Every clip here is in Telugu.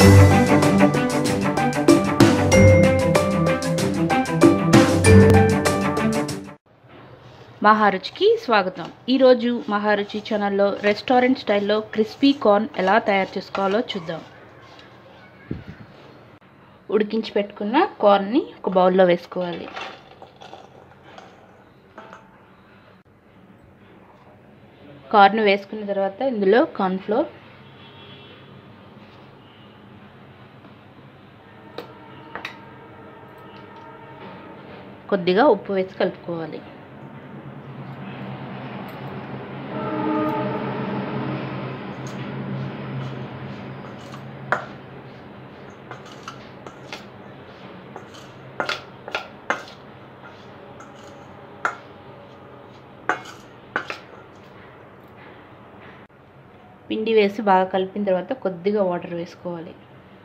మహారుచికి స్వాగతం ఈరోజు మహారుచి ఛానల్లో రెస్టారెంట్ స్టైల్లో క్రిస్పీ కార్న్ ఎలా తయారు చేసుకోవాలో చూద్దాం ఉడికించి పెట్టుకున్న కార్న్ని ఒక బౌల్లో వేసుకోవాలి కార్న్ వేసుకున్న తర్వాత ఇందులో కార్న్ఫ్లోర్ కొద్దిగా ఉప్పు వేసి కలుపుకోవాలి పిండి వేసి బాగా కలిపిన తర్వాత కొద్దిగా వాటర్ వేసుకోవాలి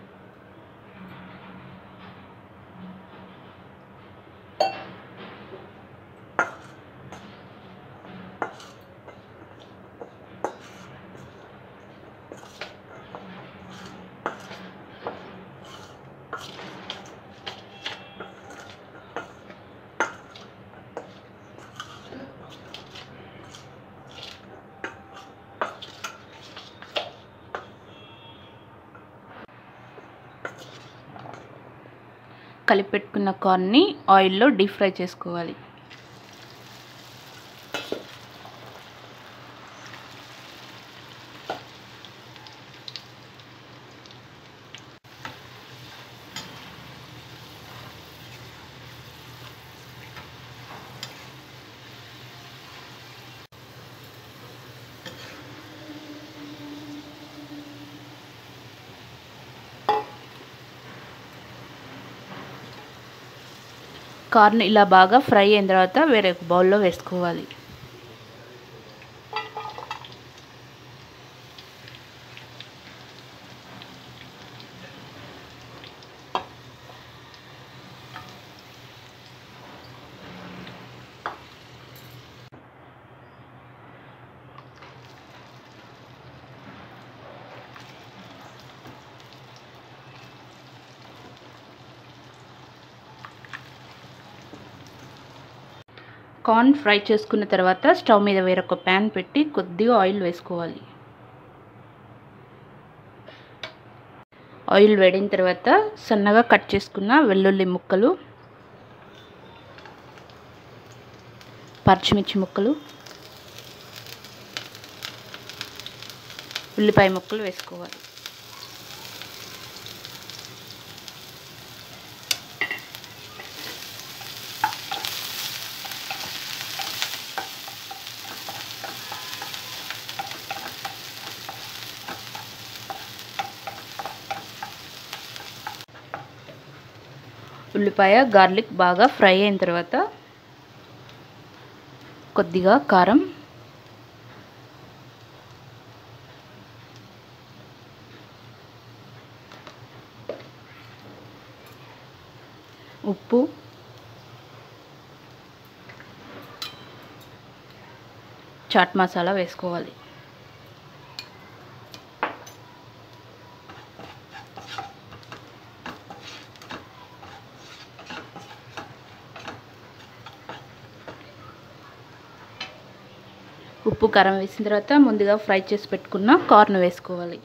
కలిపి పెట్టుకున్న కార్న్ని ఆయిల్లో డీప్ ఫ్రై చేసుకోవాలి కార్న్ ఇలా బాగా ఫ్రై అయిన తర్వాత వేరే ఒక బౌల్లో వేసుకోవాలి కార్న్ ఫ్రై చేసుకున్న తర్వాత స్టవ్ మీద వేరొక ప్యాన్ పెట్టి కొద్దిగా ఆయిల్ వేసుకోవాలి ఆయిల్ వేడిన తర్వాత సన్నగా కట్ చేసుకున్న వెల్లుల్లి ముక్కలు పచ్చిమిర్చి ముక్కలు ఉల్లిపాయ ముక్కలు వేసుకోవాలి ఉల్లిపాయ గార్లిక్ బాగా ఫ్రై అయిన తర్వాత కొద్దిగా కారం ఉప్పు చాట్ మసాలా వేసుకోవాలి ఉప్పు కారం వేసిన తర్వాత ముందుగా ఫ్రై చేసి పెట్టుకున్న కార్న్ వేసుకోవాలి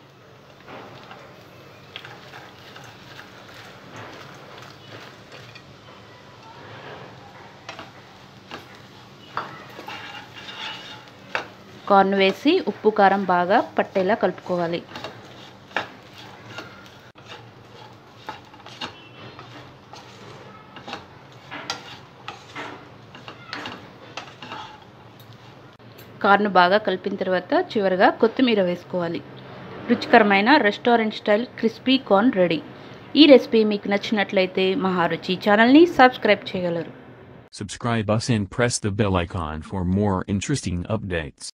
కార్న్ వేసి ఉప్పు కారం బాగా పట్టేలా కలుపుకోవాలి కార్న్ బాగా కలిపిన తర్వాత చివరిగా కొత్తిమీర వేసుకోవాలి రుచికరమైన restaurant style crispy corn ready ఈ రెసిపీ మీకు నచ్చినట్లయితే మహారుచి ఛానల్ని సబ్స్క్రైబ్ చేయగలరు Subscribe us and press the bell icon for more interesting updates.